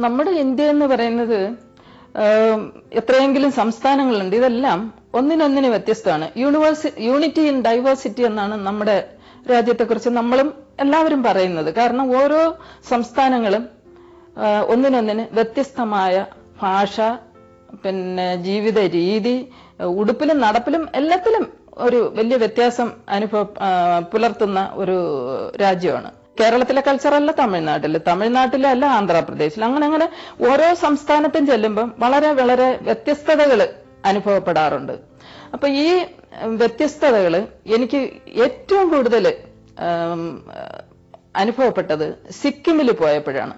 നമ്മുടെ ഇന്ത്യ എന്ന് പറയുന്നത് ആം, എത്രയെങ്കിലും സംസ്ഥാനങ്ങളുണ്ട് ഇതെല്ലാം ഒന്നിനൊന്നിന് വ്യത്യസ്തമാണ് യൂണിവേഴ്സി യൂണിറ്റി ഇൻ ഡൈവേഴ്സിറ്റി എന്നാണ് നമ്മുടെ രാജ്യത്തെക്കുറിച്ച് നമ്മളും എല്ലാവരും പറയുന്നത് കാരണം ഓരോ സംസ്ഥാനങ്ങളും ആ, ഒന്നിനൊന്നിന് വ്യത്യസ്തമായ ഭാഷ പിന്നെ ജീവിത രീതി ഉടുപ്പിലും നടപ്പിലും എല്ലാത്തിലും ഒരു വലിയ വ്യത്യാസം അനുഭവ ആ, പുലർത്തുന്ന ഒരു രാജ്യമാണ് കേരളത്തിലെ കൾച്ചറല്ല തമിഴ്നാട്ടില് തമിഴ്നാട്ടിലെ അല്ല ആന്ധ്രാപ്രദേശിൽ അങ്ങനെ അങ്ങനെ ഓരോ സംസ്ഥാനത്തും ചെല്ലുമ്പം വളരെ വളരെ വ്യത്യസ്തതകൾ അനുഭവപ്പെടാറുണ്ട് അപ്പൊ ഈ വ്യത്യസ്തതകൾ എനിക്ക് ഏറ്റവും കൂടുതൽ അനുഭവപ്പെട്ടത് സിക്കിമിൽ പോയപ്പോഴാണ്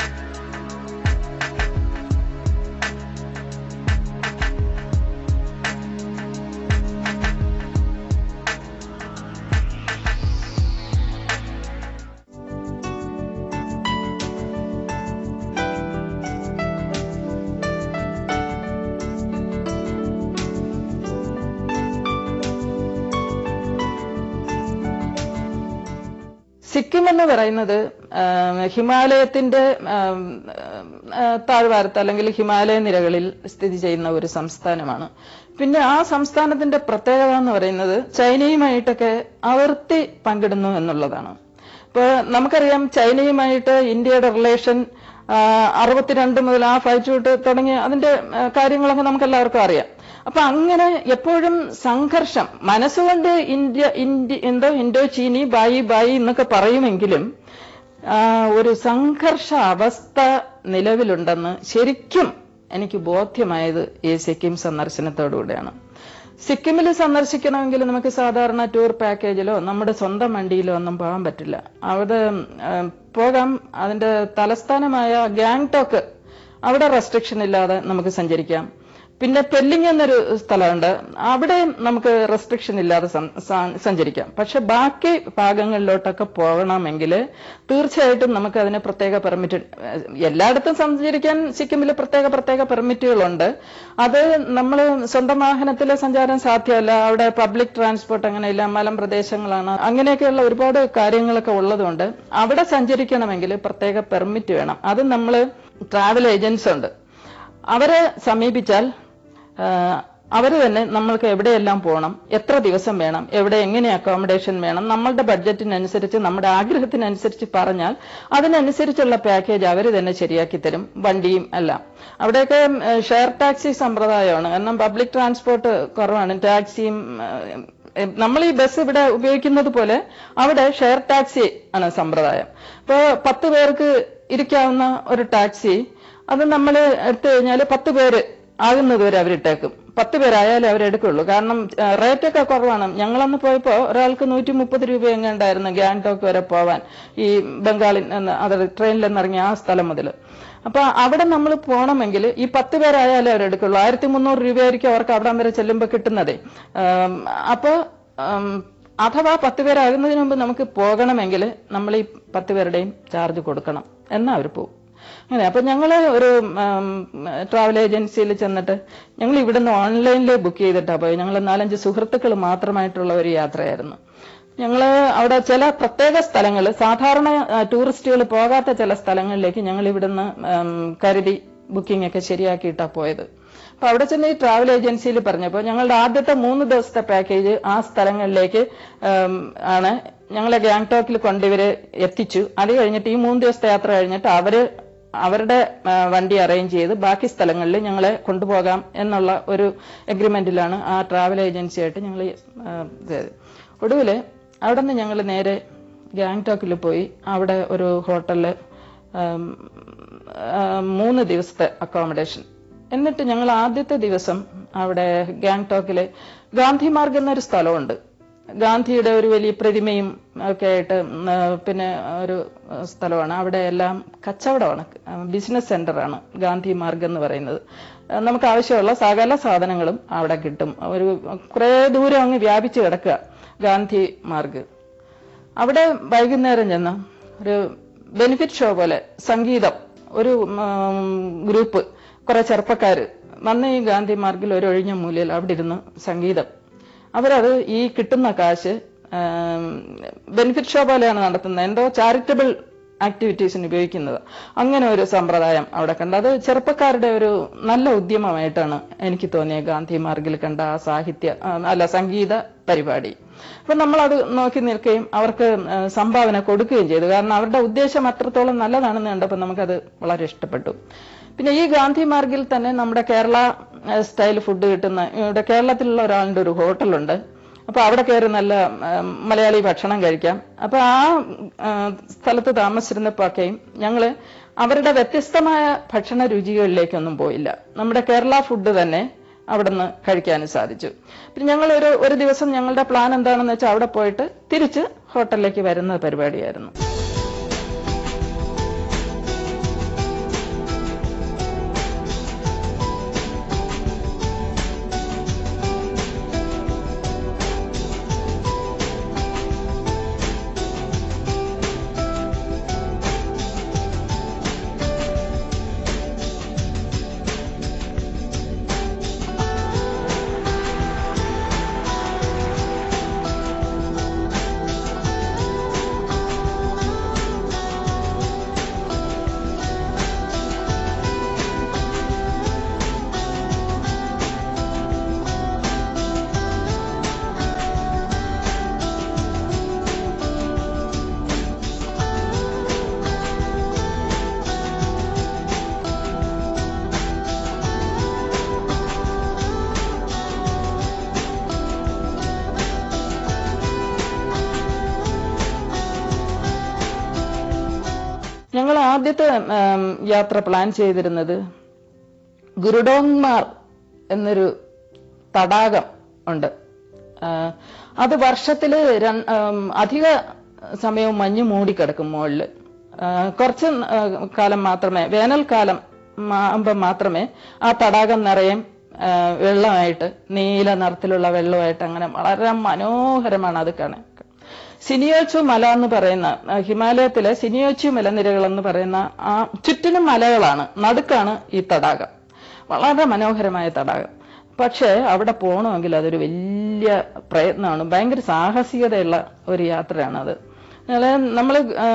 സിക്കിം എന്ന് പറയുന്നത് ആം, ഹിമാലയത്തിന്റെ ആം, ആ, താഴ്വാരത്ത് അല്ലെങ്കിൽ ഹിമാലയ നിരകളിൽ സ്ഥിതി ചെയ്യുന്ന ഒരു സംസ്ഥാനമാണ് പിന്നെ ആ സംസ്ഥാനത്തിന്റെ പ്രത്യേകത എന്ന് പറയുന്നത് ചൈനയുമായിട്ടൊക്കെ അതിർത്തി പങ്കിടുന്നു എന്നുള്ളതാണ് ഇപ്പൊ നമുക്കറിയാം ചൈനയുമായിട്ട് ഇന്ത്യയുടെ റിലേഷൻ അറുപത്തിരണ്ട് മുതൽ ആ ഫൈറ്റ് തൊട്ട് തുടങ്ങിയ അതിന്റെ ആ, കാര്യങ്ങളൊക്കെ നമുക്ക് എല്ലാവർക്കും അറിയാം അപ്പൊ അങ്ങനെ എപ്പോഴും സംഘർഷം മനസ്സുകൊണ്ട് ഇന്ത്യ ഇന്ത്യ എന്തോ ഇൻഡോ ചീനി ബായി ബായി എന്നൊക്കെ പറയുമെങ്കിലും ആ, ഒരു സംഘർഷ അവസ്ഥ നിലവിലുണ്ടെന്ന് ശരിക്കും എനിക്ക് ബോധ്യമായത് ഈ സിക്കിം സന്ദർശനത്തോടുകൂടെയാണ് സിക്കിമിൽ സന്ദർശിക്കണമെങ്കിൽ നമുക്ക് സാധാരണ ടൂർ പാക്കേജിലോ നമ്മുടെ സ്വന്തം വണ്ടിയിലോ ഒന്നും പോകാൻ പറ്റില്ല അവിടെ ആ, പോകാം അതിന്റെ തലസ്ഥാനമായ ഗാങ്ടോക്ക് അവിടെ റെസ്ട്രിക്ഷൻ ഇല്ലാതെ നമുക്ക് സഞ്ചരിക്കാം പിന്നെ പെല്ലിങ് എന്നൊരു സ്ഥലമുണ്ട് അവിടെയും നമുക്ക് റെസ്ട്രിക്ഷൻ ഇല്ലാതെ സം- സ- സഞ്ചരിക്കാം പക്ഷെ ബാക്കി ഭാഗങ്ങളിലോട്ടൊക്കെ പോകണമെങ്കിൽ തീർച്ചയായിട്ടും നമുക്ക് അതിന് പ്രത്യേക പെർമിറ്റ് എല്ലായിടത്തും സഞ്ചരിക്കാൻ സിക്കിമിൽ പ്രത്യേക പ്രത്യേക പെർമിറ്റുകളുണ്ട് അത് നമ്മൾ സ്വന്തം വാഹനത്തിൽ സഞ്ചാരം സാധ്യമല്ല അവിടെ പബ്ലിക് ട്രാൻസ്പോർട്ട് അങ്ങനെയില്ല മലമ്പ്രദേശങ്ങളാണ് അങ്ങനെയൊക്കെയുള്ള ഒരുപാട് കാര്യങ്ങളൊക്കെ ഉള്ളതുകൊണ്ട് അവിടെ സഞ്ചരിക്കണമെങ്കിൽ പ്രത്യേക പെർമിറ്റ് വേണം അത് നമ്മൾ ട്രാവൽ ഏജൻസ് ഉണ്ട് അവരെ സമീപിച്ചാൽ അവർ തന്നെ നമ്മൾക്ക് എവിടെയെല്ലാം പോകണം എത്ര ദിവസം വേണം എവിടെ എങ്ങനെ അക്കോമഡേഷൻ വേണം നമ്മളുടെ ബഡ്ജറ്റിനനുസരിച്ച് നമ്മുടെ ആഗ്രഹത്തിനനുസരിച്ച് പറഞ്ഞാൽ അതിനനുസരിച്ചുള്ള പാക്കേജ് അവർ തന്നെ ശരിയാക്കി തരും വണ്ടിയും എല്ലാം അവിടെയൊക്കെ ഷെയർ ടാക്സി സമ്പ്രദായമാണ് കാരണം പബ്ലിക് ട്രാൻസ്പോർട്ട് കുറവാണ് ടാക്സിയും ഏഹ്, നമ്മൾ ഈ ബസ് ഇവിടെ ഉപയോഗിക്കുന്നത് പോലെ അവിടെ ഷെയർ ടാക്സി ആണ് സമ്പ്രദായം ഇപ്പൊ പത്ത് പേർക്ക് ഇരിക്കാവുന്ന ഒരു ടാക്സി അത് നമ്മൾ എടുത്തു കഴിഞ്ഞാൽ പത്ത് പേര് ആകുന്നത് വരെ അവരിട്ടേക്കും പത്ത് പേരായാലേ അവരെടുക്കുള്ളൂ കാരണം റേറ്റ് ഒക്കെ കുറവാണ് ഞങ്ങളന്ന് പോയപ്പോ ഒരാൾക്ക് നൂറ്റി മുപ്പത് രൂപ എങ്ങാണ്ടായിരുന്നു ഗാങ്ടോക്ക് വരെ പോവാൻ ഈ ബംഗാളിൽ നിന്ന് അത് ട്രെയിനിൽ നിന്നിറങ്ങിയ ആ സ്ഥലം മുതൽ അപ്പൊ അവിടെ നമ്മൾ പോകണമെങ്കിൽ ഈ പത്ത് പേരായാലേ അവരെടുക്കുള്ളൂ ആയിരത്തി മുന്നൂറ് രൂപയായിരിക്കും അവർക്ക് അവിടം വരെ ചെല്ലുമ്പോൾ കിട്ടുന്നതേ ആം, അപ്പൊ ആം, അഥവാ പത്ത് പേരാകുന്നതിന് മുമ്പ് നമുക്ക് പോകണമെങ്കിൽ നമ്മൾ ഈ പത്ത് പേരുടെയും ചാർജ് കൊടുക്കണം എന്നാ അവർ പോകും അങ്ങനെ അപ്പൊ ഞങ്ങള് ഒരു ട്രാവൽ ഏജൻസിയിൽ ചെന്നിട്ട് ഞങ്ങൾ ഇവിടുന്ന് ഓൺലൈനിൽ ബുക്ക് ചെയ്തിട്ടാ പോയി ഞങ്ങൾ നാലഞ്ച് സുഹൃത്തുക്കൾ മാത്രമായിട്ടുള്ള ഒരു യാത്രയായിരുന്നു ഞങ്ങള് അവിടെ ചില പ്രത്യേക സ്ഥലങ്ങൾ സാധാരണ ടൂറിസ്റ്റുകൾ പോകാത്ത ചില സ്ഥലങ്ങളിലേക്ക് ഞങ്ങൾ ഇവിടുന്ന് ഉം, കരുതി ബുക്കിംഗ് ഒക്കെ ശരിയാക്കിയിട്ടാ പോയത് അപ്പൊ അവിടെ ചെന്ന് ഈ ട്രാവൽ ഏജൻസിയിൽ പറഞ്ഞപ്പോൾ ഞങ്ങളുടെ ആദ്യത്തെ മൂന്ന് ദിവസത്തെ പാക്കേജ് ആ സ്ഥലങ്ങളിലേക്ക് ഉം, ആണ് ഞങ്ങളെ ഗാങ്ടോക്കിൽ കൊണ്ടിവര് എത്തിച്ചു അത് കഴിഞ്ഞിട്ട് ഈ മൂന്ന് ദിവസത്തെ യാത്ര കഴിഞ്ഞിട്ട് അവര് അവരുടെ ആ, വണ്ടി അറേഞ്ച് ചെയ്ത് ബാക്കി സ്ഥലങ്ങളിൽ ഞങ്ങളെ കൊണ്ടുപോകാം എന്നുള്ള ഒരു എഗ്രിമെന്റിലാണ് ആ ട്രാവൽ ഏജൻസിയായിട്ട് ഞങ്ങൾ ഒടുവിൽ അവിടെ നിന്ന് ഞങ്ങൾ നേരെ ഗാങ്ടോക്കിൽ പോയി അവിടെ ഒരു ഹോട്ടലിൽ മൂന്ന് ദിവസത്തെ അക്കോമഡേഷൻ എന്നിട്ട് ഞങ്ങൾ ആദ്യത്തെ ദിവസം അവിടെ ഗാങ്ടോക്കില് ഗാന്ധി മാർഗ് എന്നൊരു സ്ഥലമുണ്ട് ഗാന്ധിയുടെ ഒരു വലിയ പ്രതിമയും ഒക്കെ ആയിട്ട് ഉം, ആ, പിന്നെ ഒരു ആ, സ്ഥലമാണ് അവിടെ എല്ലാം കച്ചവടമാണ് ബിസിനസ് സെന്ററാണ് ഗാന്ധി മാർഗ് എന്ന് പറയുന്നത് ആ, നമുക്ക് ആവശ്യമുള്ള സകല സാധനങ്ങളും അവിടെ കിട്ടും ഒരു കുറേ ദൂരം അങ്ങ് വ്യാപിച്ചു കിടക്കുക ഗാന്ധി മാർഗ് അവിടെ വൈകുന്നേരം ചെന്ന് ഒരു ബെനിഫിറ്റ് ഷോ പോലെ സംഗീതം ഒരു ഉം, ഗ്രൂപ്പ് കുറെ ചെറുപ്പക്കാര് വന്ന് ഈ ഗാന്ധി മാർഗിൽ ഒരു ഒഴിഞ്ഞ മൂലയിൽ അവിടെ ഇരുന്ന് സംഗീതം അവരത് ഈ കിട്ടുന്ന കാശ് ബെനിഫിറ്റ് ഷോ പോലെയാണ് നടത്തുന്നത് എന്തോ ചാരിറ്റബിൾ ആക്ടിവിറ്റീസിന് ഉപയോഗിക്കുന്നത് അങ്ങനെ ഒരു സമ്പ്രദായം അവിടെ കണ്ട അത് ചെറുപ്പക്കാരുടെ ഒരു നല്ല ഉദ്യമമായിട്ടാണ് എനിക്ക് തോന്നിയത് ഗാന്ധി മാർഗിൽ കണ്ട ആ സാഹിത്യ ആ, അല്ല സംഗീത പരിപാടി അപ്പൊ നമ്മൾ അത് നോക്കി നിൽക്കുകയും അവർക്ക് ആ, സംഭാവന കൊടുക്കുകയും ചെയ്തു കാരണം അവരുടെ ഉദ്ദേശം അത്രത്തോളം നല്ലതാണെന്ന് കണ്ടപ്പോൾ നമുക്കത് വളരെ ഇഷ്ടപ്പെട്ടു പിന്നെ ഈ ഗാന്ധി മാർഗിൽ തന്നെ നമ്മുടെ കേരള ആ, സ്റ്റൈൽ ഫുഡ് കിട്ടുന്ന ഇവിടെ കേരളത്തിലുള്ള ഒരാളുടെ ഒരു ഹോട്ടലുണ്ട് അപ്പൊ അവിടെ കയറി നല്ല ആ, മലയാളി ഭക്ഷണം കഴിക്കാം അപ്പൊ ആ ആ, സ്ഥലത്ത് താമസിച്ചിരുന്നപ്പോഴൊക്കെയും ഞങ്ങള് അവരുടെ വ്യത്യസ്തമായ ഭക്ഷണ രുചികളിലേക്കൊന്നും പോയില്ല നമ്മുടെ കേരള ഫുഡ് തന്നെ അവിടുന്ന് കഴിക്കാനും സാധിച്ചു പിന്നെ ഞങ്ങൾ ഒരു ഒരു ദിവസം ഞങ്ങളുടെ പ്ലാൻ എന്താണെന്ന് വെച്ചാൽ അവിടെ പോയിട്ട് തിരിച്ച് ഹോട്ടലിലേക്ക് വരുന്ന പരിപാടിയായിരുന്നു ഞങ്ങൾ ആദ്യത്തെ ഉം, യാത്ര പ്ലാൻ ചെയ്തിരുന്നത് ഗുരുഡോങ്മാർ എന്നൊരു തടാകം ഉണ്ട് ആ, അത് വർഷത്തില് രൺ- ഉം, അധിക സമയവും മഞ്ഞ് മൂടിക്കിടക്കും മുകളില് ആ, കുറച്ച് ആ, കാലം മാത്രമേ വേനൽക്കാലം ആകുമ്പോൾ മാത്രമേ ആ തടാകം നിറയും ആ, വെള്ളമായിട്ട് നീല നിറത്തിലുള്ള വെള്ളമായിട്ട് അങ്ങനെ വളരെ മനോഹരമാണ് അത് കാണാൻ സിനിയോച്ചു മല എന്ന് പറയുന്ന ആ, ഹിമാലയത്തിലെ സിനിയോച്ചു മലനിരകൾ എന്ന് പറയുന്ന ആ ചുറ്റിനും മലകളാണ് നടുക്കാണ് ഈ തടാകം വളരെ മനോഹരമായ തടാകം പക്ഷേ അവിടെ പോകണമെങ്കിൽ അതൊരു വലിയ പ്രയത്നമാണ് ഭയങ്കര സാഹസികതയുള്ള ഒരു യാത്രയാണ് അത് നമ്മൾ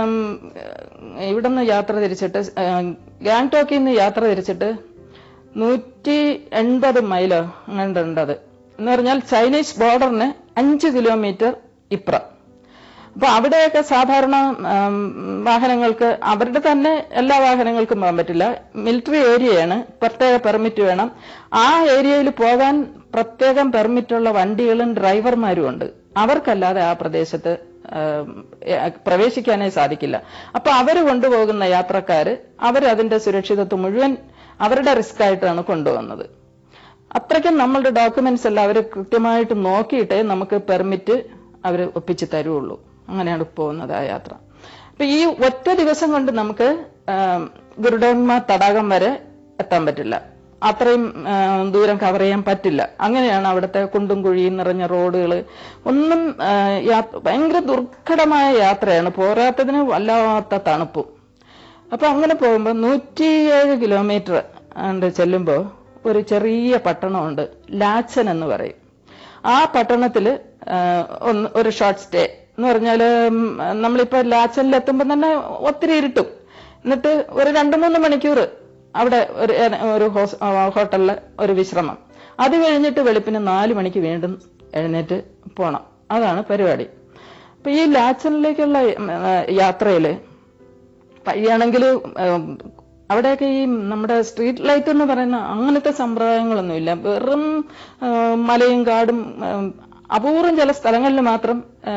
ഇവിടുന്ന് യാത്ര തിരിച്ചിട്ട് ഗാങ്ടോക്കിൽ നിന്ന് യാത്ര തിരിച്ചിട്ട് നൂറ്റി എൺപത് മൈലോ അങ്ങോട്ടുണ്ടത് എന്ന് പറഞ്ഞാൽ ചൈനീസ് ബോർഡറിന് അഞ്ച് കിലോമീറ്റർ ഇപ്പുറം അപ്പൊ അവിടെയൊക്കെ സാധാരണ ഉം, വാഹനങ്ങൾക്ക് അവരുടെ തന്നെ എല്ലാ വാഹനങ്ങൾക്കും പോകാൻ പറ്റില്ല മിലിറ്ററി ഏരിയയാണ് പ്രത്യേക പെർമിറ്റ് വേണം ആ ഏരിയയിൽ പോകാൻ പ്രത്യേകം പെർമിറ്റുള്ള വണ്ടികളും ഡ്രൈവർമാരും ഉണ്ട് അവർക്കല്ലാതെ ആ പ്രദേശത്ത് ഉം, ഏ, പ്രവേശിക്കാനേ സാധിക്കില്ല അപ്പൊ അവര് കൊണ്ടുപോകുന്ന യാത്രക്കാര് അവരതിന്റെ സുരക്ഷിതത്വം മുഴുവൻ അവരുടെ റിസ്ക് ആയിട്ടാണ് കൊണ്ടുവന്നത് അത്രയ്ക്കും നമ്മളുടെ ഡോക്യുമെന്റ്സ് എല്ലാം അവർ കൃത്യമായിട്ട് നോക്കിയിട്ടേ നമുക്ക് പെർമിറ്റ് അവർ ഒപ്പിച്ച് തരുള്ളൂ അങ്ങനെയാണ് പോകുന്നത് ആ യാത്ര അപ്പൊ ഈ ഒറ്റ ദിവസം കൊണ്ട് നമുക്ക് ആം, ഗുരുഡോന്മ തടാകം വരെ എത്താൻ പറ്റില്ല അത്രയും ആ, ദൂരം കവർ ചെയ്യാൻ പറ്റില്ല അങ്ങനെയാണ് അവിടുത്തെ കുണ്ടും കുഴിയും നിറഞ്ഞ റോഡുകൾ ഒന്നും ആ, യാ- ഭയങ്കര ദുർഘടമായ യാത്രയാണ് പോരാത്തതിന് വല്ലാത്ത തണുപ്പും അപ്പൊ അങ്ങനെ പോകുമ്പോൾ നൂറ്റിയേഴ് കിലോമീറ്റർ ആണ്ട് ചെല്ലുമ്പോ ഒരു ചെറിയ പട്ടണമുണ്ട് ലാച്ചൻ എന്ന് പറയും ആ പട്ടണത്തില് ആ, ഒന്ന് ഒരു ഷോർട്ട് സ്റ്റേ എന്ന് പറഞ്ഞാല് ഉം, നമ്മളിപ്പോ ലാച്ചനിൽ എത്തുമ്പോൾ തന്നെ ഒത്തിരി ഇരുട്ടും എന്നിട്ട് ഒരു രണ്ടു മൂന്ന് മണിക്കൂർ അവിടെ ഒരു ഏ- ഒരു ഹോസ്- ആ, ഹോട്ടലില് ഒരു വിശ്രമം അത് കഴിഞ്ഞിട്ട് വെളുപ്പിന് നാല് മണിക്ക് വീണ്ടും എഴുന്നേറ്റ് പോണം അതാണ് പരിപാടി അപ്പൊ ഈ ലാച്ചനിലേക്കുള്ള ഉം, ആ, യാത്രയില് വഴിയാണെങ്കിൽ അവിടെയൊക്കെ ഈ നമ്മുടെ സ്ട്രീറ്റ് ലൈറ്റ് എന്ന് പറയുന്ന അങ്ങനത്തെ സമ്പ്രദായങ്ങളൊന്നുമില്ല വെറും ആ, മലയും കാടും ആ, അപൂർവം ചില സ്ഥലങ്ങളിൽ മാത്രം ആ,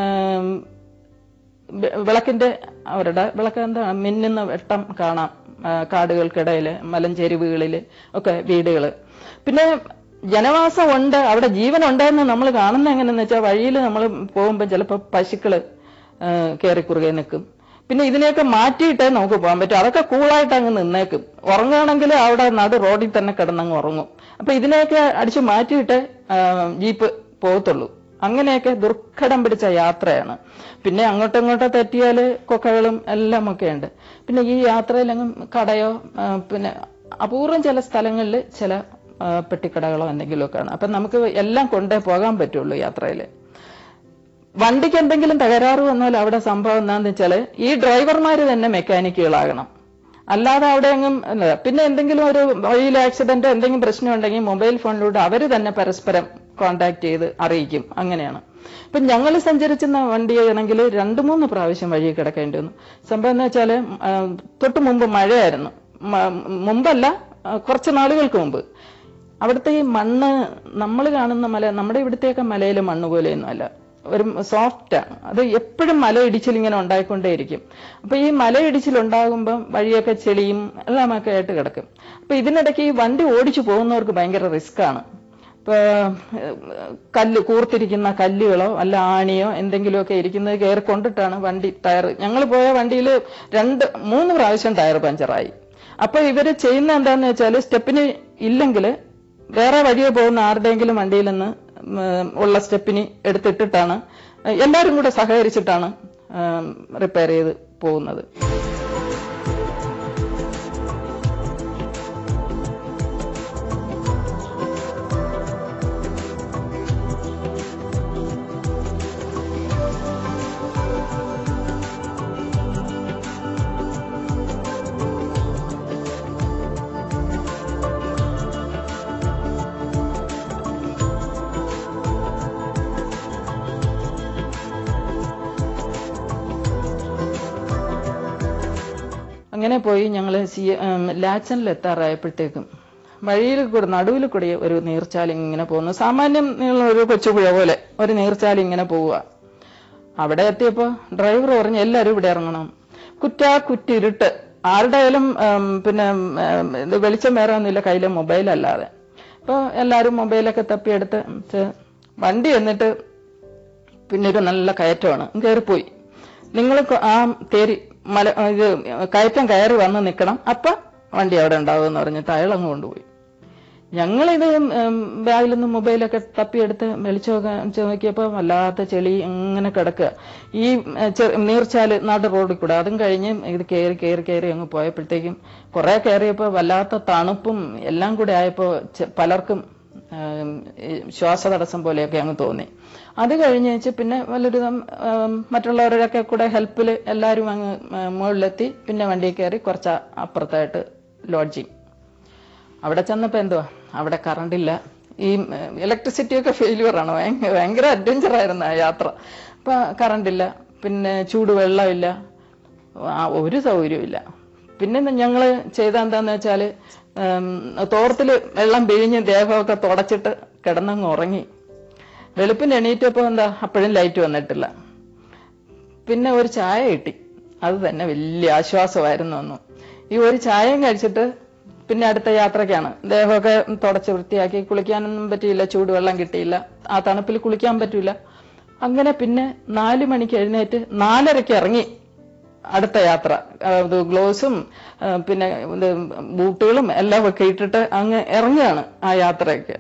വെ- വിളക്കിന്റെ അവരുടെ വിളക്ക് എന്താ മിന്നുന്ന വെട്ടം കാണാം ആ, കാടുകൾക്കിടയില് മലഞ്ചെരിവുകളില് ഒക്കെ വീടുകള് പിന്നെ ജനവാസം ഉണ്ട് അവിടെ ജീവനുണ്ട് എന്ന് നമ്മൾ കാണുന്ന എങ്ങനെയെന്ന് വെച്ചാൽ വഴിയിൽ നമ്മൾ പോകുമ്പോൾ ചിലപ്പോൾ പശുക്കള് ആ, കയറി കുറുകെ നിൽക്കും പിന്നെ ഇതിനെയൊക്കെ മാറ്റിയിട്ടേ നമുക്ക് പോകാൻ പറ്റും അതൊക്കെ കൂളായിട്ട് അങ്ങ് നിന്നേക്കും ഉറങ്ങുകയാണെങ്കിൽ അവിടെ നടു റോഡിൽ തന്നെ കിടന്നങ്ങ് ഉറങ്ങും അപ്പൊ ഇതിനെയൊക്കെ അടിച്ചു മാറ്റിയിട്ടേ ആ, ജീപ്പ് പോകത്തുള്ളൂ അങ്ങനെയൊക്കെ ദുർഘടം പിടിച്ച യാത്രയാണ് പിന്നെ അങ്ങോട്ടും ഇങ്ങോട്ടോ തെറ്റിയാല് കൊക്കകളും എല്ലാം ഒക്കെ ഉണ്ട് പിന്നെ ഈ യാത്രയിലെങ്ങും കടയോ ആ, പിന്നെ അപൂർവം ചില സ്ഥലങ്ങളിൽ ചില ആ, പെട്ടിക്കടകളോ എന്തെങ്കിലുമൊക്കെയാണ് അപ്പൊ നമുക്ക് എല്ലാം കൊണ്ടേ പോകാൻ പറ്റുള്ളൂ യാത്രയിൽ വണ്ടിക്ക് എന്തെങ്കിലും തകരാറ് വന്നാൽ അവിടെ സംഭവം എന്താണെന്ന് വെച്ചാല് ഈ ഡ്രൈവർമാര് തന്നെ മെക്കാനിക്കുകളാകണം അല്ലാതെ അവിടെ എങ്ങും അല്ല. പിന്നെ എന്തെങ്കിലും ഒരു വഴിയിൽ ആക്സിഡന്റ് എന്തെങ്കിലും പ്രശ്നം ഉണ്ടെങ്കിൽ മൊബൈൽ ഫോണിലൂടെ അവര് തന്നെ പരസ്പരം കോണ്ടാക്ട് ചെയ്ത് അറിയിക്കും അങ്ങനെയാണ് ഇപ്പൊ ഞങ്ങൾ സഞ്ചരിച്ചിരുന്ന വണ്ടിയാണെങ്കിൽ രണ്ടു മൂന്ന് പ്രാവശ്യം വഴി കിടക്കേണ്ടി വന്നു സംഭവം എന്ന് വെച്ചാല് ആ, തൊട്ട് മുമ്പ് മഴയായിരുന്നു മ- മുമ്പല്ല ആ, കുറച്ച് നാളുകൾക്ക് മുമ്പ് അവിടുത്തെ ഈ മണ്ണ് നമ്മൾ കാണുന്ന മല നമ്മുടെ ഇവിടുത്തെയൊക്കെ മലയിലെ മണ്ണ് പോലെയൊന്നും അല്ല ഒരു സോഫ്റ്റാണ് അത് എപ്പോഴും മലയിടിച്ചിൽ ഇങ്ങനെ ഉണ്ടായിക്കൊണ്ടേയിരിക്കും അപ്പൊ ഈ മലയിടിച്ചിൽ ഉണ്ടാകുമ്പോൾ വഴിയൊക്കെ ചെളിയും എല്ലാമൊക്കെ ആയിട്ട് കിടക്കും അപ്പൊ ഇതിനിടയ്ക്ക് ഈ വണ്ടി ഓടിച്ചു പോകുന്നവർക്ക് ഭയങ്കര റിസ്ക് ആണ് ഇപ്പൊ ഏഹ്, കല്ല് കൂർത്തിരിക്കുന്ന കല്ലുകളോ അല്ല ആണിയോ എന്തെങ്കിലുമൊക്കെ ഇരിക്കുന്നത് കയറി കൊണ്ടിട്ടാണ് വണ്ടി ടയർ ഞങ്ങൾ പോയ വണ്ടിയിൽ രണ്ട് മൂന്ന് പ്രാവശ്യം ടയർ പഞ്ചറായി അപ്പൊ ഇവര് ചെയ്യുന്ന എന്താന്ന് വെച്ചാൽ സ്റ്റെപ്പിന് ഇല്ലെങ്കിൽ വേറെ വഴിയെ പോകുന്ന ആരുടെയെങ്കിലും വണ്ടിയിൽ നിന്ന് ഉം, ഉള്ള സ്റ്റെപ്പിന് എടുത്തിട്ടിട്ടാണ് എല്ലാവരും കൂടെ സഹകരിച്ചിട്ടാണ് റിപ്പയർ ചെയ്ത് പോകുന്നത് അങ്ങനെ പോയി ഞങ്ങൾ സി ലാച്ചനിൽ എത്താറായപ്പോഴത്തേക്കും വഴിയിൽ കൂടെ നടുവിൽ കൂടി ഒരു നീർച്ചാൽ ഇങ്ങനെ പോകുന്നു സാമാന്യം നീളം ഒരു കൊച്ചുപുഴ പോലെ ഒരു നീർച്ചാൽ ഇങ്ങനെ പോവുക അവിടെ എത്തിയപ്പോ ഡ്രൈവർ പറഞ്ഞു എല്ലാവരും ഇവിടെ ഇറങ്ങണം കുറ്റാ കുറ്റിരുട്ട് ആരുടെയായാലും ഉം, പിന്നെ ഉം, ഇത് വെളിച്ചം വേറെ ഒന്നുമില്ല കയ്യിലെ മൊബൈൽ അല്ലാതെ അപ്പൊ എല്ലാവരും മൊബൈലൊക്കെ തപ്പിയെടുത്ത് ചെ- വണ്ടി എന്നിട്ട് പിന്നെ ഒരു നല്ല കയറ്റമാണ് കയറിപ്പോയി നിങ്ങൾ ആ തേരി മല ഇത് കയറ്റം കയറി വന്ന് നിൽക്കണം അപ്പൊ വണ്ടി അവിടെ ഉണ്ടാവും എന്ന് പറഞ്ഞിട്ട് അയാൾ അങ്ങ് കൊണ്ടുപോയി ഞങ്ങളിത് ഉം, ബാഗിൽ നിന്ന് മൊബൈലൊക്കെ തപ്പിയെടുത്ത് വെളിച്ചമൊക്കെ നോക്കിയപ്പോൾ വല്ലാത്ത ചെളി ഇങ്ങനെ കിടക്കുക ഈ ഉം, ചെ- നീർച്ചാല് നാട് റോഡിൽ കൂടെ അതും കഴിഞ്ഞ് ഇത് കയറി കയറി കയറി അങ്ങ് പോയപ്പോഴത്തേക്കും കുറെ കയറിയപ്പോൾ വല്ലാത്ത തണുപ്പും എല്ലാം കൂടെ ആയപ്പോൾ ചെ- പലർക്കും ഉം, ഈ ശ്വാസതടസ്സം പോലെയൊക്കെ അങ്ങ് തോന്നി അത് കഴിഞ്ഞ് വെച്ച് പിന്നെ വല്ലൊരു മറ്റുള്ളവരൊക്കെ കൂടെ ഹെൽപ്പിൽ എല്ലാവരും അങ്ങ് ഉം, മുകളിലെത്തി പിന്നെ വണ്ടിയിൽ കയറി കുറച്ച് അപ്പുറത്തായിട്ട് ലോഡ്ജിങ് അവിടെ ചെന്നപ്പോ എന്തുവാ അവിടെ കറണ്ട് ഇല്ല ഈ ഇലക്ട്രിസിറ്റി ഒക്കെ ഫെയിലിയർ ആണ് ഭയങ്കര ഭയങ്കര അഡ്വഞ്ചർ ആയിരുന്നു ആ യാത്ര അപ്പൊ കറണ്ട് ഇല്ല പിന്നെ ചൂടുവെള്ളമില്ല ആ, ഒരു സൗകര്യവും ഇല്ല പിന്നെ ഞങ്ങള് ചെയ്ത എന്താന്ന് വെച്ചാല് ഉം, തോർത്തില് വെള്ളം പിഴിഞ്ഞ് ദേഹമൊക്കെ തുടച്ചിട്ട് കിടന്നങ്ങ് ഉറങ്ങി വെളുപ്പിന് എണീറ്റപ്പോ എന്താ അപ്പോഴും ലൈറ്റ് വന്നിട്ടില്ല പിന്നെ ഒരു ചായ കിട്ടി അത് തന്നെ വലിയ ആശ്വാസമായിരുന്നു അന്ന് ഈ ഒരു ചായയും കഴിച്ചിട്ട് പിന്നെ അടുത്ത യാത്രക്കാണ് ദേഹമൊക്കെ തുടച്ച് വൃത്തിയാക്കി കുളിക്കാനൊന്നും പറ്റിയില്ല ചൂടുവെള്ളം കിട്ടിയില്ല ആ തണുപ്പിൽ കുളിക്കാൻ പറ്റൂല അങ്ങനെ പിന്നെ നാലു മണിക്ക് എഴുന്നേറ്റ് നാലരയ്ക്ക് ഇറങ്ങി അടുത്ത യാത്ര ആ, ഇത് ഗ്ലോവ്സും ആ, പിന്നെ ഇത് ബൂട്ടുകളും എല്ലാം ഒക്കെ ഇട്ടിട്ട് അങ്ങ് ഇറങ്ങുകയാണ് ആ യാത്രയൊക്കെ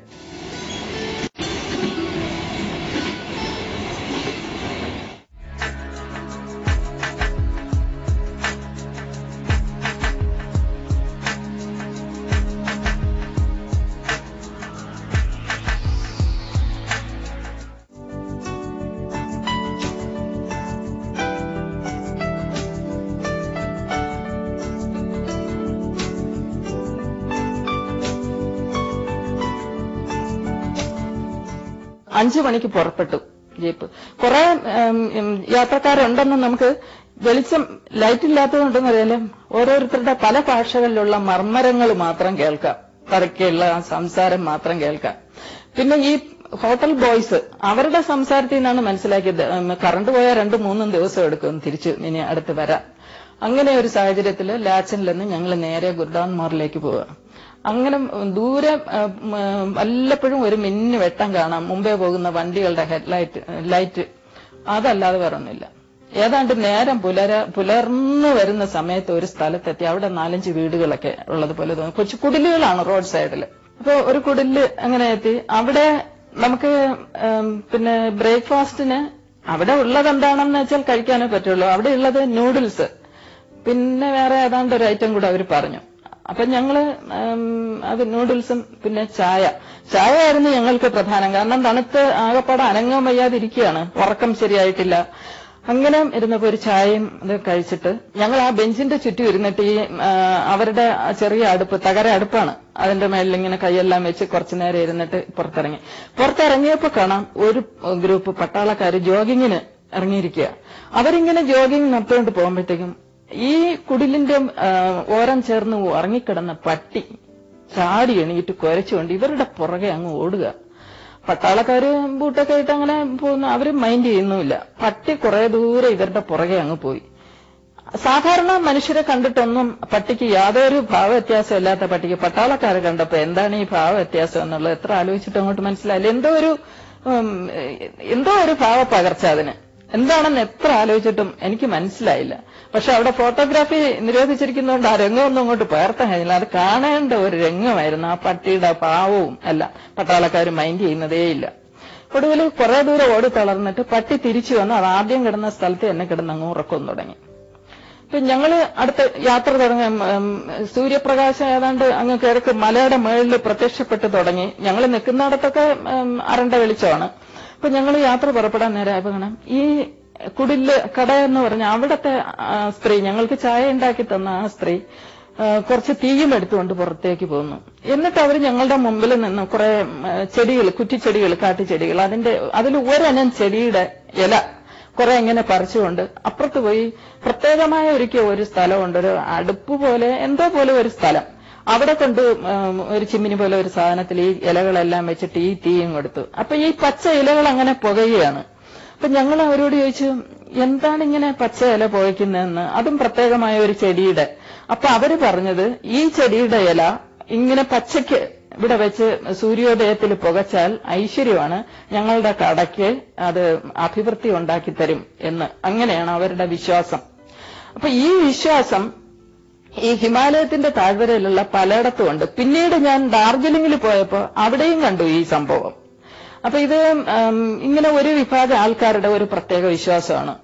അഞ്ചു മണിക്ക് പുറപ്പെട്ടു ജീപ്പ് കുറെ ഉം, ഉം, യാത്രക്കാരുണ്ടെന്ന് നമുക്ക് വെളിച്ചം ലൈറ്റ് ഇല്ലാത്തതുകൊണ്ടെന്ന് അറിയാലും ഓരോരുത്തരുടെ പല ഭാഷകളിലുള്ള മർമ്മരങ്ങൾ മാത്രം കേൾക്കാം പതുക്കെയുള്ള ആ സംസാരം മാത്രം കേൾക്കാം പിന്നെ ഈ ഹോട്ടൽ ബോയ്സ് അവരുടെ സംസാരത്തിൽ നിന്നാണ് മനസ്സിലാക്കിയത് ഉം, കറണ്ട് പോയാൽ രണ്ടു മൂന്നും ദിവസം എടുക്കും തിരിച്ചു ഇനി അടുത്ത് വരാൻ അങ്ങനെ ഒരു സാഹചര്യത്തിൽ ലാച്ചനിൽ നിന്ന് ഞങ്ങൾ നേരെ ഗുർദാൻമാറിലേക്ക് പോവുക അങ്ങനെ ഉം, ദൂരെ ഉം, ഉം, വല്ലപ്പോഴും ഒരു മിന്നു വെട്ടം കാണാം മുമ്പേ പോകുന്ന വണ്ടികളുടെ ഹെഡ്ലൈറ്റ് ലൈറ്റ് അതല്ലാതെ വേറെ ഒന്നുമില്ല ഏതാണ്ട് നേരം പുലര പുലർന്നു വരുന്ന സമയത്ത് ഒരു സ്ഥലത്തെത്തി അവിടെ നാലഞ്ച് വീടുകളൊക്കെ ഉള്ളതുപോലെ തോന്നി കൊച്ചു കുടിലുകളാണ് റോഡ് സൈഡിൽ അപ്പൊ ഒരു കുടില് അങ്ങനെ എത്തി അവിടെ നമുക്ക് ഉം, പിന്നെ ബ്രേക്ക്ഫാസ്റ്റിന് അവിടെ ഉള്ളത് എന്താണെന്ന് വെച്ചാൽ കഴിക്കാനേ പറ്റുള്ളൂ അവിടെ ഉള്ളത് നൂഡിൽസ് പിന്നെ വേറെ ഏതാണ്ട് ഒരു ഐറ്റം കൂടെ അവർ പറഞ്ഞു അപ്പൊ ഞങ്ങള് ഉം, അത് നൂഡിൽസും പിന്നെ ചായ ചായ ആയിരുന്നു ഞങ്ങൾക്ക് പ്രധാനം കാരണം തണുത്ത് ആകപ്പാടെ അനങ്ങാൻ വയ്യാതിരിക്കുകയാണ് ഉറക്കം ശരിയായിട്ടില്ല അങ്ങനെ ഇരുന്നപ്പോ ഒരു ചായയും ഇത് കഴിച്ചിട്ട് ഞങ്ങൾ ആ ബെഞ്ചിന്റെ ചുറ്റും ഇരുന്നിട്ട് ഈ ആ, അവരുടെ ആ ചെറിയ അടുപ്പ് തകര അടുപ്പാണ് അതിന്റെ മേളിൽ ഇങ്ങനെ കൈയെല്ലാം വെച്ച് കുറച്ചു നേരം ഇരുന്നിട്ട് പുറത്തിറങ്ങി പുറത്തിറങ്ങിയപ്പോ കാണാം ഒരു ഗ്രൂപ്പ് പട്ടാളക്കാര് ജോഗിങ്ങിന് ഇറങ്ങിയിരിക്കുക അവരിങ്ങനെ ജോഗിങ് നടത്തിക്കൊണ്ട് പോകുമ്പോഴത്തേക്കും ഈ കുടിലിന്റെ ആ, ഓരം ചേർന്ന് ഉറങ്ങിക്കിടന്ന പട്ടി ചാടി എണീറ്റ് കുരച്ചുകൊണ്ട് ഇവരുടെ പുറകെ അങ്ങ് ഓടുക പട്ടാളക്കാര് ബൂട്ടൊക്കെ ആയിട്ട് അങ്ങനെ പോകുന്നു അവര് മൈൻഡ് ചെയ്യുന്നുമില്ല പട്ടി കുറെ ദൂരെ ഇവരുടെ പുറകെ അങ്ങ് പോയി സാധാരണ മനുഷ്യരെ കണ്ടിട്ടൊന്നും പട്ടിക്ക് യാതൊരു ഭാവ വ്യത്യാസം ഇല്ലാത്ത പട്ടിക്ക് പട്ടാളക്കാരെ കണ്ടപ്പോ എന്താണ് ഈ ഭാവ വ്യത്യാസം എന്നുള്ളത് എത്ര ആലോചിച്ചിട്ട് അങ്ങോട്ട് മനസ്സിലായില്ല എന്തോ ഒരു ഉം, എന്തോ ഒരു ഭാവ പകർച്ച അതിന് എന്താണെന്ന് എത്ര ആലോചിച്ചിട്ടും എനിക്ക് മനസ്സിലായില്ല പക്ഷെ അവിടെ ഫോട്ടോഗ്രാഫി നിരോധിച്ചിരിക്കുന്നതുകൊണ്ട് ആ രംഗമൊന്നും അങ്ങോട്ട് പകർത്താൻ കഴിഞ്ഞില്ല അത് കാണേണ്ട ഒരു രംഗമായിരുന്നു ആ പട്ടിയുടെ പാവവും അല്ല പട്ടാളക്കാർ മൈൻഡ് ചെയ്യുന്നതേയില്ല ഒടുവിൽ കുറെ ദൂരം ഓടി തളർന്നിട്ട് പട്ടി തിരിച്ചു വന്ന് അത് ആദ്യം കിടന്ന സ്ഥലത്ത് എന്നെ കിടന്ന് അങ്ങ് ഉറക്കം തുടങ്ങി ഇപ്പൊ ഞങ്ങള് അടുത്ത യാത്ര തുടങ്ങി ഉം, ഉം, സൂര്യപ്രകാശം ഏതാണ്ട് അങ്ങ് കിഴക്ക് മലയുടെ മുകളിൽ പ്രത്യക്ഷപ്പെട്ട് തുടങ്ങി ഞങ്ങൾ നിൽക്കുന്നിടത്തൊക്കെ ഉം, അരണ്ട വെളിച്ചമാണ് അപ്പൊ ഞങ്ങൾ യാത്ര പുറപ്പെടാൻ നേരമായപ്പോ കാണാം ഈ കുടില് കട എന്ന് പറഞ്ഞ അവിടത്തെ ആ, സ്ത്രീ ഞങ്ങൾക്ക് ചായ ഉണ്ടാക്കി തന്ന ആ സ്ത്രീ ആ, കുറച്ച് തീയും എടുത്തുകൊണ്ട് പുറത്തേക്ക് പോകുന്നു എന്നിട്ട് അവർ ഞങ്ങളുടെ മുമ്പിൽ നിന്ന് കുറെ ചെടികൾ കുറ്റിച്ചെടികൾ കാട്ടുചെടികൾ അതിന്റെ അതിൽ ഒരനം ചെടിയുടെ ഇല കുറെ ഇങ്ങനെ പറിച്ചുകൊണ്ട് അപ്പുറത്ത് പോയി പ്രത്യേകമായ ഒരുക്കിയ ഒരു സ്ഥലമുണ്ട് ഒരു അടുപ്പ് പോലെ എന്തോ പോലെ ഒരു സ്ഥലം അവിടെ കൊണ്ട് ഉം, ഒരു ചിമ്മിനി പോലെ ഒരു സാധനത്തിൽ ഈ ഇലകളെല്ലാം വെച്ചിട്ട് ഈ തീയും കൊടുത്തു അപ്പൊ ഈ പച്ച ഇലകൾ അങ്ങനെ പുകയുകയാണ് അപ്പൊ ഞങ്ങൾ അവരോട് ചോദിച്ചു എന്താണ് ഇങ്ങനെ പച്ച ഇല പുകയ്ക്കുന്നതെന്ന് അതും പ്രത്യേകമായ ഒരു ചെടിയുടെ അപ്പൊ അവര് പറഞ്ഞത് ഈ ചെടിയുടെ ഇല ഇങ്ങനെ പച്ചയ്ക്ക് ഇവിടെ വെച്ച് സൂര്യോദയത്തിൽ പുകച്ചാൽ ഐശ്വര്യമാണ് ഞങ്ങളുടെ കടയ്ക്ക് അത് അഭിവൃദ്ധി ഉണ്ടാക്കി തരും എന്ന് അങ്ങനെയാണ് അവരുടെ വിശ്വാസം അപ്പൊ ഈ വിശ്വാസം ഈ ഹിമാലയത്തിന്റെ താഴ്വരയിലുള്ള പലയിടത്തും ഉണ്ട് പിന്നീട് ഞാൻ ഡാർജിലിംഗിൽ പോയപ്പോ അവിടെയും കണ്ടു ഈ സംഭവം അപ്പൊ ഇത് ഉം, ഇങ്ങനെ ഒരു വിഭാഗം ആൾക്കാരുടെ ഒരു പ്രത്യേക വിശ്വാസമാണ്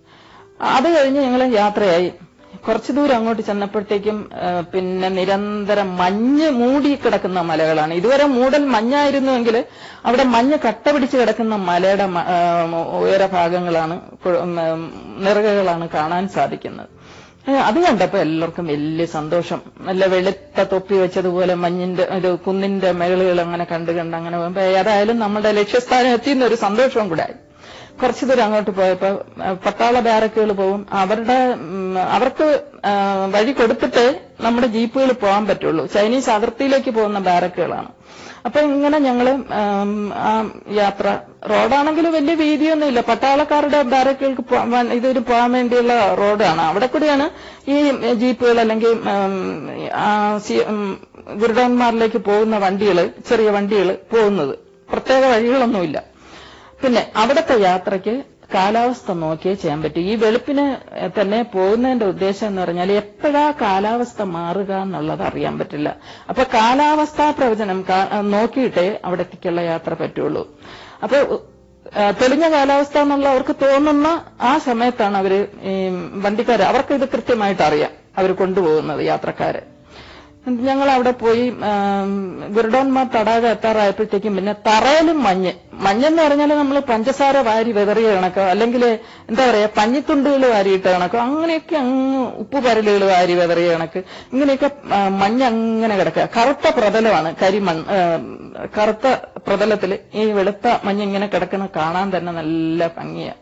അത് കഴിഞ്ഞ് ഞങ്ങൾ യാത്രയായി കുറച്ചു ദൂരം അങ്ങോട്ട് ചെന്നപ്പോഴത്തേക്കും ആ, പിന്നെ നിരന്തരം മഞ്ഞ് മൂടി കിടക്കുന്ന മലകളാണ് ഇതുവരെ മൂടൽ മഞ്ഞായിരുന്നുവെങ്കിൽ അവിടെ മഞ്ഞ് കട്ട പിടിച്ച് കിടക്കുന്ന മലയുടെ മ- ആ, ഉയരഭാഗങ്ങളാണ് കു- ഉം, ഉം, നിറകുകളാണ് കാണാൻ സാധിക്കുന്നത് ഏ, അത് കണ്ടപ്പോ എല്ലാവർക്കും വലിയ സന്തോഷം നല്ല വെളുത്ത തൊപ്പി വെച്ചതുപോലെ മഞ്ഞിന്റെ ഒരു കുന്നിന്റെ മേളുകൾ അങ്ങനെ കണ്ടു കണ്ട് അങ്ങനെ പോകുമ്പോ ഏതായാലും നമ്മുടെ ലക്ഷ്യസ്ഥാനം എത്തിയെന്ന ഒരു സന്തോഷവും കൂടെ ആയി കുറച്ചു ദൂരം അങ്ങോട്ട് പോയപ്പോ ആ, പട്ടാള ബാരക്കുകൾ പോകും അവരുടെ ഉം, അവർക്ക് ആ, വഴി കൊടുത്തിട്ടേ നമ്മുടെ ജീപ്പുകൾ പോകാൻ പറ്റുള്ളൂ ചൈനീസ് അതിർത്തിയിലേക്ക് പോകുന്ന ബാരക്കുകളാണ് അപ്പൊ ഇങ്ങനെ ഞങ്ങള് ആം, ആ യാത്ര റോഡാണെങ്കിൽ വലിയ വീതിയൊന്നുമില്ല പട്ടാളക്കാരുടെ ബാരക്കുകൾക്ക് പോവാൻ- ഇതൊരു പോകാൻ വേണ്ടിയുള്ള റോഡാണ് അവിടെ കൂടിയാണ് ഈ ജീപ്പുകൾ അല്ലെങ്കിൽ ആം, ആ സി- ഉം, ഗുരുഡോന്മാരിലേക്ക് പോകുന്ന വണ്ടികൾ ചെറിയ വണ്ടികൾ പോകുന്നത് പ്രത്യേക വഴികളൊന്നുമില്ല പിന്നെ അവിടുത്തെ യാത്രയ്ക്ക് കാലാവസ്ഥ നോക്കിയേ ചെയ്യാൻ പറ്റും ഈ വെളുപ്പിന് തന്നെ പോകുന്നതിന്റെ ഉദ്ദേശം എന്ന് പറഞ്ഞാൽ എപ്പോഴാ കാലാവസ്ഥ മാറുക എന്നുള്ളത് അറിയാൻ പറ്റില്ല അപ്പൊ കാലാവസ്ഥാ പ്രവചനം കാ- നോക്കിയിട്ടേ അവിടത്തേക്കുള്ള യാത്ര പറ്റുള്ളൂ അപ്പൊ ആ, തെളിഞ്ഞ കാലാവസ്ഥ എന്നുള്ള അവർക്ക് തോന്നുന്ന ആ സമയത്താണ് അവര് ഈ വണ്ടിക്കാര് അവർക്ക് ഇത് കൃത്യമായിട്ട് അറിയാം അവർ കൊണ്ടുപോകുന്നത് യാത്രക്കാരെ ഞങ്ങൾ അവിടെ പോയി ആം, ഗുരുഡോന്മാർ തടാകം എത്താറായപ്പോഴത്തേക്കും പിന്നെ തറയിലും മഞ്ഞ് മഞ്ഞെന്ന് പറഞ്ഞാൽ നമ്മൾ പഞ്ചസാര വാരി വെതറിയ കണക്കോ അല്ലെങ്കിൽ എന്താ പറയാ പഞ്ഞിത്തുണ്ടുകൾ വാരിയിട്ട കണക്കോ അങ്ങനെയൊക്കെ അങ്ങ് ഉപ്പ് പരലുകൾ വാരി വെതറിയ കണക്ക് ഇങ്ങനെയൊക്കെ ആ, മഞ്ഞ് അങ്ങനെ കിടക്കുക കറുത്ത പ്രതലമാണ് കരിമൺ ആ, കറുത്ത പ്രതലത്തിൽ ഈ വെളുത്ത മഞ്ഞ് ഇങ്ങനെ കിടക്കുന്ന കാണാൻ തന്നെ നല്ല ഭംഗിയാണ്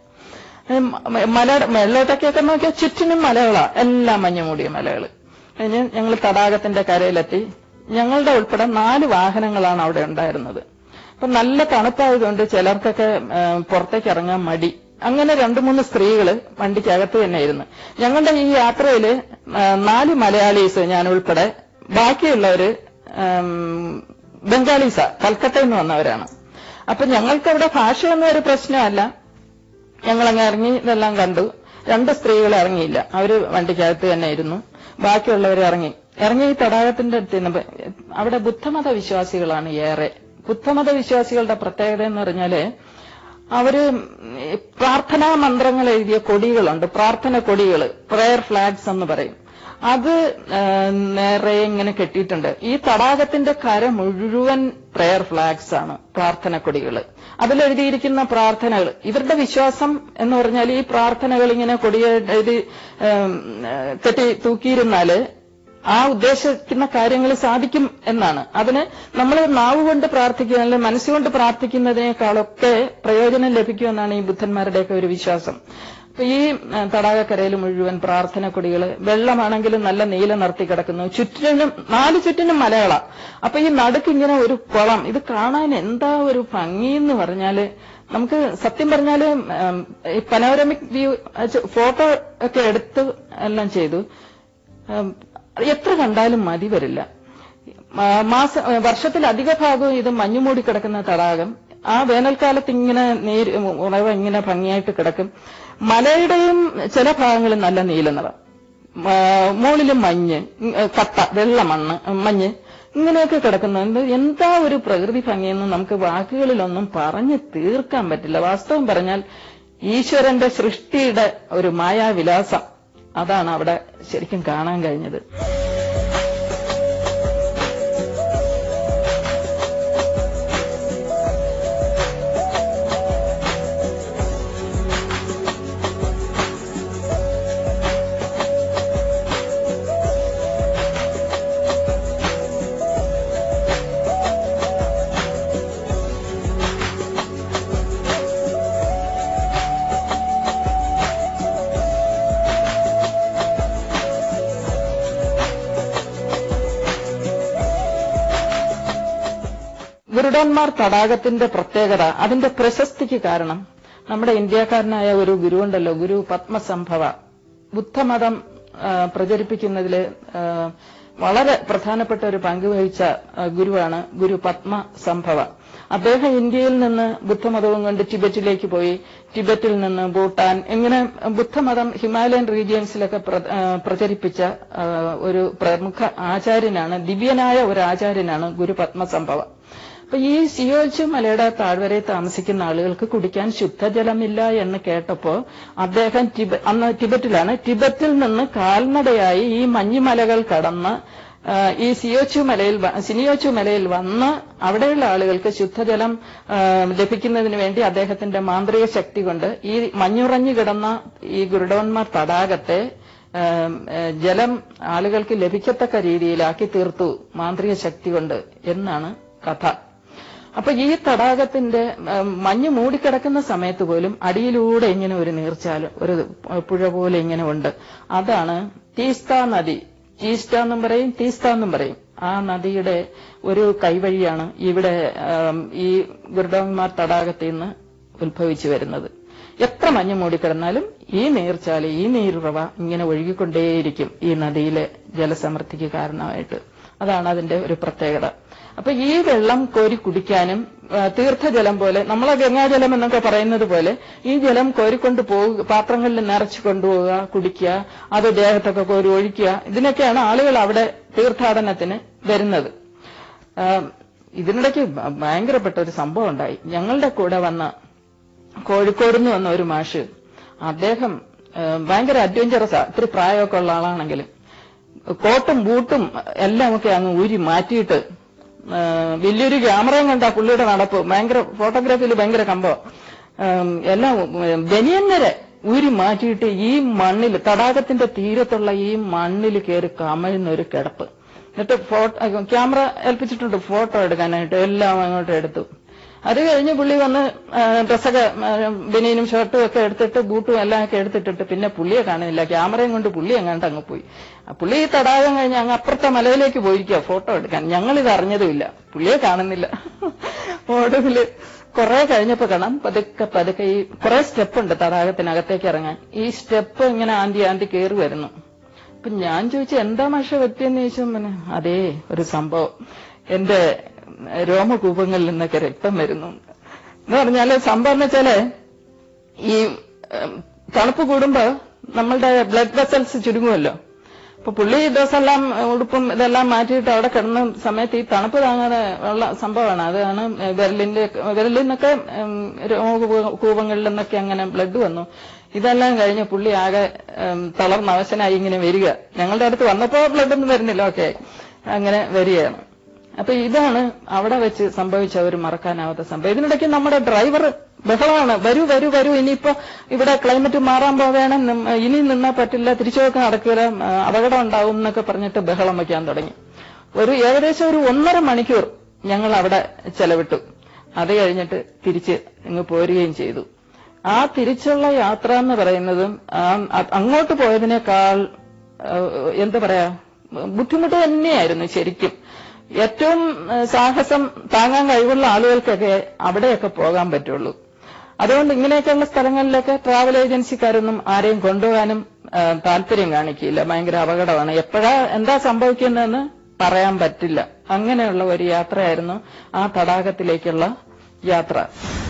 മലയുടെ വെള്ളോട്ടൊക്കെയൊക്കെ നോക്കിയാൽ ചുറ്റിനും മലകളാ എല്ലാം മഞ്ഞ് മൂടിയ മലകൾ കഴിഞ്ഞ് ഞങ്ങൾ തടാകത്തിന്റെ കരയിലെത്തി ഞങ്ങളുടെ ഉൾപ്പെടെ നാല് വാഹനങ്ങളാണ് അവിടെ ഉണ്ടായിരുന്നത് അപ്പൊ നല്ല തണുപ്പായതുകൊണ്ട് ചിലർക്കൊക്കെ ആ, പുറത്തേക്ക് ഇറങ്ങാൻ മടി അങ്ങനെ രണ്ടു മൂന്ന് സ്ത്രീകള് വണ്ടിക്കകത്ത് തന്നെയായിരുന്നു ഞങ്ങളുടെ ഈ യാത്രയില് ആ, നാല് മലയാളീസ് ഞാൻ ഉൾപ്പെടെ ബാക്കിയുള്ളവര് ആം, ബംഗാളീസ കൽക്കട്ടയിൽ നിന്ന് വന്നവരാണ് അപ്പൊ ഞങ്ങൾക്ക് അവിടെ ഭാഷയൊന്നും ഒരു പ്രശ്നമല്ല ഞങ്ങളങ്ങ് ഇറങ്ങി ഇതെല്ലാം കണ്ടു രണ്ട് സ്ത്രീകൾ ഇറങ്ങിയില്ല അവര് വണ്ടിക്കകത്ത് തന്നെ ഇരുന്നു ബാക്കിയുള്ളവർ ഇറങ്ങി ഇറങ്ങി ഈ തടാകത്തിന്റെ അടുത്ത് ചെന്നപ്പോ അവിടെ ബുദ്ധമത വിശ്വാസികളാണ് ഏറെ ബുദ്ധമത വിശ്വാസികളുടെ പ്രത്യേകത എന്ന് പറഞ്ഞാല് അവര് ഈ പ്രാർത്ഥനാ മന്ത്രങ്ങൾ എഴുതിയ കൊടികളുണ്ട് പ്രാർത്ഥന കൊടികൾ പ്രയർ ഫ്ലാഗ്സ് എന്ന് പറയും അത് ആ, നിറയെ ഇങ്ങനെ കെട്ടിയിട്ടുണ്ട് ഈ തടാകത്തിന്റെ കര മുഴുവൻ പ്രെയർ ഫ്ലാഗ്സ് ആണ് പ്രാർത്ഥന കൊടികൾ അതിലെഴുതിയിരിക്കുന്ന പ്രാർത്ഥനകൾ ഇവരുടെ വിശ്വാസം എന്ന് പറഞ്ഞാൽ ഈ പ്രാർത്ഥനകൾ ഇങ്ങനെ കൊടിയെ എഴുതി ഉം, കെട്ടി തൂക്കിയിരുന്നാല് ആ ഉദ്ദേശിക്കുന്ന കാര്യങ്ങൾ സാധിക്കും എന്നാണ് അതിന് നമ്മൾ നാവ് കൊണ്ട് പ്രാർത്ഥിക്കുക അല്ലെങ്കിൽ മനസ്സുകൊണ്ട് പ്രാർത്ഥിക്കുന്നതിനേക്കാളൊക്കെ പ്രയോജനം ലഭിക്കുമെന്നാണ് ഈ ബുദ്ധന്മാരുടെയൊക്കെ ഒരു വിശ്വാസം അപ്പൊ ഈ ആ, തടാകക്കരയിൽ മുഴുവൻ പ്രാർത്ഥന കൊടികൾ വെള്ളമാണെങ്കിലും നല്ല നീല നിർത്തി കിടക്കുന്നു ചുറ്റിനും നാല് ചുറ്റിനും മലകളാ അപ്പൊ ഈ നടുക്ക് ഇങ്ങനെ ഒരു കുളം ഇത് കാണാൻ എന്താ ഒരു ഭംഗി എന്ന് പറഞ്ഞാല് നമുക്ക് സത്യം പറഞ്ഞാല് ഉം, ഈ പനോരമിക് വ്യൂ ഫോട്ടോ ഒക്കെ എടുത്ത് എല്ലാം ചെയ്തു ഉം, എത്ര കണ്ടാലും മതി വരില്ല മാ- മാസ വർഷത്തിൽ അധിക ഭാഗവും ഇത് മഞ്ഞുമൂടി കിടക്കുന്ന തടാകം ആ വേനൽക്കാലത്ത് ഇങ്ങനെ നീര് ഉണവ ഇങ്ങനെ ഭംഗിയായിട്ട് കിടക്കും മലയുടെയും ചില ഭാഗങ്ങളിൽ നല്ല നീല നിറം മുകളിലും മഞ്ഞ് ഉം, കട്ട വെള്ള മണ്ണ് ഉം, മഞ്ഞ് ഇങ്ങനെയൊക്കെ കിടക്കുന്നുണ്ട് എന്താ ഒരു പ്രകൃതി ഭംഗിയെന്ന് നമുക്ക് വാക്കുകളിലൊന്നും പറഞ്ഞു തീർക്കാൻ പറ്റില്ല വാസ്തവം പറഞ്ഞാൽ ഈശ്വരന്റെ സൃഷ്ടിയുടെ ഒരു മായാവിലാസം അതാണ് അവിടെ ശരിക്കും കാണാൻ കഴിഞ്ഞത് ഗുരുഡന്മാർ തടാകത്തിന്റെ പ്രത്യേകത അതിന്റെ പ്രശസ്തിക്ക് കാരണം നമ്മുടെ ഇന്ത്യക്കാരനായ ഒരു ഗുരുവുണ്ടല്ലോ ഗുരു പത്മസംഭവ ബുദ്ധമതം ആ, പ്രചരിപ്പിക്കുന്നതിൽ ആ, വളരെ പ്രധാനപ്പെട്ട ഒരു പങ്ക് വഹിച്ച ആ, ഗുരുവാണ് ഗുരു പത്മസംഭവ അദ്ദേഹം ഇന്ത്യയിൽ നിന്ന് ബുദ്ധമതവും കൊണ്ട് ടിബറ്റിലേക്ക് പോയി ടിബറ്റിൽ നിന്ന് ഭൂട്ടാൻ ഇങ്ങനെ ബുദ്ധമതം ഹിമാലയൻ റീജിയൻസിലൊക്കെ പ്ര- ആ, പ്രചരിപ്പിച്ച ആ, ഒരു പ്രമുഖ ആചാര്യനാണ് ദിവ്യനായ ഒരു ആചാര്യനാണ് ഗുരു പത്മസംഭവ അപ്പൊ ഈ സിയോച്ച് മലയുടെ താഴ്വരയിൽ താമസിക്കുന്ന ആളുകൾക്ക് കുടിക്കാൻ ശുദ്ധജലമില്ല എന്ന് കേട്ടപ്പോ അദ്ദേഹം ടിബ അന്ന് ടിബറ്റിലാണ് ടിബറ്റിൽ നിന്ന് കാൽനടയായി ഈ മഞ്ഞുമലകൾ കടന്ന് ആ, ഈ സിയോച്ചു മലയിൽ വ- സിനിയോച്ചു മലയിൽ വന്ന് അവിടെയുള്ള ആളുകൾക്ക് ശുദ്ധജലം ആ, ലഭിക്കുന്നതിന് വേണ്ടി അദ്ദേഹത്തിന്റെ മാന്ത്രിക ശക്തി കൊണ്ട് ഈ മഞ്ഞുറഞ്ഞു കിടന്ന ഈ ഗുരുഡവന്മാർ തടാകത്തെ ഏം, ഏ, ജലം ആളുകൾക്ക് ലഭിക്കത്തക്ക രീതിയിലാക്കി തീർത്തു മാന്ത്രിക ശക്തി കൊണ്ട് എന്നാണ് കഥ അപ്പൊ ഈ തടാകത്തിന്റെ ഏം, മഞ്ഞ് മൂടിക്കിടക്കുന്ന സമയത്ത് പോലും അടിയിലൂടെ ഇങ്ങനെ ഒരു നീർച്ചാല് ഒരു പുഴ പോലെ ഇങ്ങനെ ഉണ്ട് അതാണ് തീസ്ത നദി ടീസ്റ്റ എന്നും പറയും തീസ്ത എന്നും പറയും ആ നദിയുടെ ഒരു കൈവഴിയാണ് ഇവിടെ ഏം, ഈ ഗുരുഡന്മാർ തടാകത്തിൽ നിന്ന് ഉത്ഭവിച്ചു വരുന്നത് എത്ര മഞ്ഞ് മൂടിക്കിടന്നാലും ഈ നീർച്ചാല് ഈ നീരുറവ ഇങ്ങനെ ഒഴുകിക്കൊണ്ടേയിരിക്കും ഈ നദിയിലെ ജലസമൃദ്ധിക്ക് കാരണമായിട്ട് അതാണ് അതിന്റെ ഒരു പ്രത്യേകത അപ്പൊ ഈ വെള്ളം കോരി കുടിക്കാനും ആ, തീർത്ഥജലം പോലെ നമ്മളെ ഗംഗാജലം എന്നൊക്കെ പറയുന്നത് പോലെ ഈ ജലം കോരിക്കൊണ്ട് പോവുക പാത്രങ്ങളിൽ നിറച്ചു കൊണ്ടുപോവുക കുടിക്കുക അത് ദേഹത്തൊക്കെ കോരി ഒഴിക്കുക ഇതിനൊക്കെയാണ് ആളുകൾ അവിടെ തീർത്ഥാടനത്തിന് വരുന്നത് ആ, ഇതിനിടയ്ക്ക് ഭ- ഭയങ്കരപ്പെട്ട ഒരു സംഭവം ഉണ്ടായി ഞങ്ങളുടെ കൂടെ വന്ന കോഴിക്കോട് നിന്ന് വന്ന ഒരു മാഷ് അദ്ദേഹം ആ, ഭയങ്കര അഡ്വഞ്ചറസാ ഇത്തിരി പ്രായമൊക്കെ ഉള്ള ആളാണെങ്കിലും കോട്ടും ബൂട്ടും എല്ലാം ഒക്കെ അങ്ങ് ഊരി മാറ്റിയിട്ട് ആ, വലിയൊരു ക്യാമറയും കണ്ട പുള്ളിയുടെ നടപ്പ് ഭയങ്കര ഫോട്ടോഗ്രാഫിയിൽ ഭയങ്കര കമ്പം ആം, എല്ലാം ബനിയൻ വരെ ഊരി മാറ്റിയിട്ട് ഈ മണ്ണിൽ തടാകത്തിന്റെ തീരത്തുള്ള ഈ മണ്ണിൽ കയറി കമഴുന്ന ഒരു കിടപ്പ് എന്നിട്ട് ഫോട്ടോ ക്യാമറ ഏൽപ്പിച്ചിട്ടുണ്ട് ഫോട്ടോ എടുക്കാനായിട്ട് എല്ലാം അങ്ങോട്ട് എടുത്തു അത് കഴിഞ്ഞ് പുള്ളി വന്ന് ആ, ഡ്രസ്സൊക്കെ ആ, ബനിയനും ഷർട്ടും ഒക്കെ എടുത്തിട്ട് ബൂട്ടും എല്ലാം ഒക്കെ എടുത്തിട്ടിട്ട് പിന്നെ പുള്ളിയെ കാണുന്നില്ല ക്യാമറയും കൊണ്ട് പുള്ളി എങ്ങാണ്ട് അങ്ങ് പോയി ആ പുള്ളി ഈ തടാകം കഴിഞ്ഞ് അങ്ങ് അപ്പുറത്തെ മലയിലേക്ക് പോയിരിക്കുക ഫോട്ടോ എടുക്കാൻ ഞങ്ങൾ ഇത് അറിഞ്ഞതുമില്ല പുള്ളിയെ കാണുന്നില്ല ഒടുവില് കുറെ കഴിഞ്ഞപ്പോ കാണാം പതുക്കെ പതുക്കെ ഈ കുറെ സ്റ്റെപ്പ് ഉണ്ട് തടാകത്തിനകത്തേക്ക് ഇറങ്ങാൻ ഈ സ്റ്റെപ്പ് ഇങ്ങനെ ആന്തി ആന്തി കയറി വരുന്നു അപ്പൊ ഞാൻ ചോദിച്ചു എന്താ മാഷ പറ്റിയെന്ന് ചോദിച്ചു പിന്നെ അതേ ഒരു സംഭവം എന്റെ രോമകൂപങ്ങളിൽ നിന്നൊക്കെ രക്തം വരുന്നു എന്ന് പറഞ്ഞാല് സംഭവം എന്ന് വെച്ചാല് ഈ ഉം, തണുപ്പ് കൂടുമ്പോ നമ്മളുടെ ബ്ലഡ് വെസൽസ് ചുരുങ്ങുമല്ലോ അപ്പൊ പുള്ളി ഡ്രസ്സെല്ലാം ഉടുപ്പും ഇതെല്ലാം മാറ്റിയിട്ട് അവിടെ കിടന്ന സമയത്ത് ഈ തണുപ്പ് താങ്ങാതെ ഉള്ള സംഭവമാണ് അതാണ് വിരലിന്റെ വിരലിൽ നിന്നൊക്കെ ഉം, രോമകൂപങ്ങളിൽ നിന്നൊക്കെ അങ്ങനെ ബ്ലഡ് വന്നു ഇതെല്ലാം കഴിഞ്ഞ് പുള്ളി ആകെ ഉം, തളർന്ന അവശനായി ഇങ്ങനെ വരിക ഞങ്ങളുടെ അടുത്ത് വന്നപ്പോ ബ്ലഡ് ഒന്നും വരുന്നില്ല ഓക്കെ അങ്ങനെ വരികയാണ് അപ്പൊ ഇതാണ് അവിടെ വെച്ച് സംഭവിച്ച ഒരു മറക്കാനാവാത്ത സംഭവം ഇതിനിടയ്ക്ക് നമ്മുടെ ഡ്രൈവർ ബഹളമാണ് വരൂ വരൂ വരൂ ഇനിയിപ്പോ ഇവിടെ ക്ലൈമറ്റ് മാറാൻ പോവുകയാണ് നം- ഇനി നിന്നാ പറ്റില്ല തിരിച്ചുപോക്ക് നടക്കില്ല ആ, അപകടം ഉണ്ടാവും എന്നൊക്കെ പറഞ്ഞിട്ട് ബഹളം വയ്ക്കാൻ തുടങ്ങി ഒരു ഏകദേശം ഒരു ഒന്നര മണിക്കൂർ ഞങ്ങൾ അവിടെ ചെലവിട്ടു അത് കഴിഞ്ഞിട്ട് തിരിച്ച് ഇങ്ങ് പോരുകയും ചെയ്തു ആ തിരിച്ചുള്ള യാത്ര എന്ന് പറയുന്നതും ആ, അ- അങ്ങോട്ട് പോയതിനേക്കാൾ ആ, എന്താ പറയാ ബുദ്ധിമുട്ട് തന്നെയായിരുന്നു ശരിക്കും ഏറ്റവും ആ, സാഹസം താങ്ങാൻ കഴിവുള്ള ആളുകൾക്കൊക്കെ അവിടെയൊക്കെ പോകാൻ പറ്റുള്ളൂ അതുകൊണ്ട് ഇങ്ങനെയൊക്കെയുള്ള സ്ഥലങ്ങളിലൊക്കെ ട്രാവൽ ഏജൻസിക്കാരൊന്നും ആരെയും കൊണ്ടുപോകാനും ആ, താല്പര്യം കാണിക്കില്ല ഭയങ്കര അപകടമാണ് എപ്പോഴാ എന്താ സംഭവിക്കുന്നതെന്ന് പറയാൻ പറ്റില്ല അങ്ങനെയുള്ള ഒരു യാത്രയായിരുന്നു ആ തടാകത്തിലേക്കുള്ള യാത്ര